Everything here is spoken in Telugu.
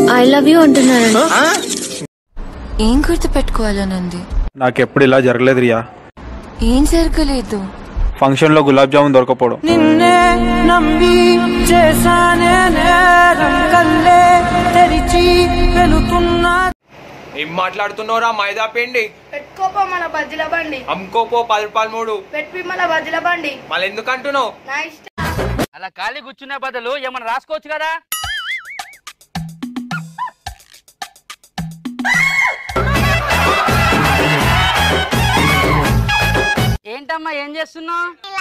ఐ లవ్ యూ అంటున్నానండి ఏం గుర్తు పెట్టుకోవాలనుంది నాకెప్పుడు ఇలా జరగలేదు రియా ఏం జరగలేదు ఫంక్షన్ లో గులాబ్ జామున్ దొరకపోవడం నిన్నే నమ్మి చేశానే నేరం కల్లే తెరిచి వెళుతున్నా ఏం మాట్లాడుతున్నావురా మైదా పిండి పెట్టుకోపో మన బజ్జీల బండి అమ్ముకోపో పది రూపాయలు మూడు పెట్టి మన బజ్జీల బండి మళ్ళీ ఎందుకు అంటున్నావు నా ఇష్టం అలా ఖాళీ కూర్చునే బదులు ఏమన్నా రాసుకోవచ్చు కదా ఏంటమ్మా ఏం చేస్తున్నావు